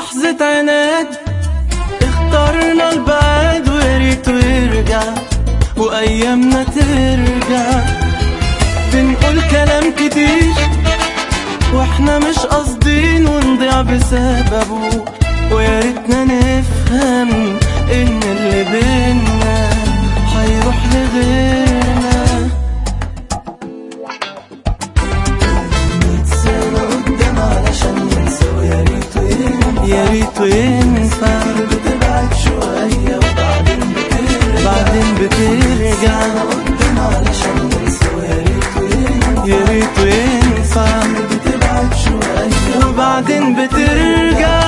لحظة عناد اخترنا البعد وياريته يرجع وأيامنا ترجع بنقول كلام كتير واحنا مش قاصدين ونضيع بسببه ويا ريتنا نفهم ان اللي بينا هيروح لغيرنا مية سنة قدام علشان ننسى ويا ريته ينفع يا ريته ينفع بتبعد شوية وبعدين بترجع بعدين بترجع قدام علشان ننسى ويا ريته ينفع يا ريته ينفع بتبعد شوية وبعدين بترجع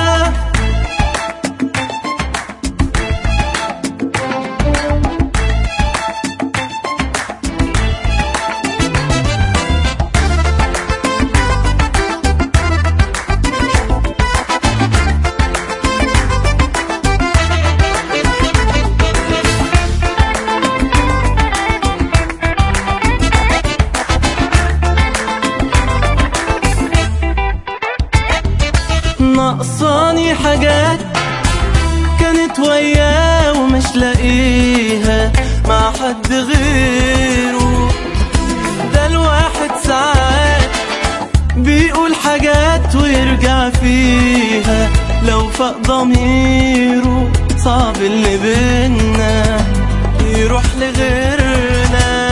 ناقصاني حاجات كانت وياه ومش لاقيها مع حد غيره ده الواحد ساعات بيقول حاجات ويرجع فيها لو فاق ضميره صعب اللي بينا يروح لغيرنا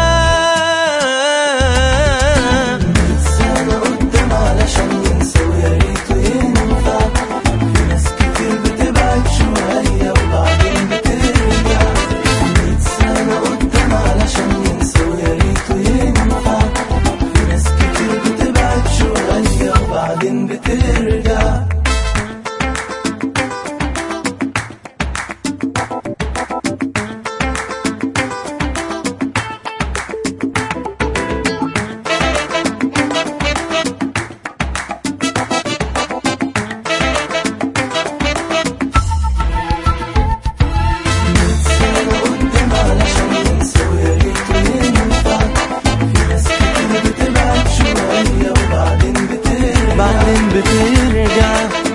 سنة قدام علشان ننسى ويا ريته ينفع في ناس كتير بتبعد شوية وبعدين بترجع مية سنة قدام علشان ننسى ويا ريته ينفع في ناس كتير بتبعد شوية وبعدين بترجع سنة قدام علشان ننسى ويا ريته ينفع في ناس كتير بتبعد شوية وبعدين بترجع بعدين بترجع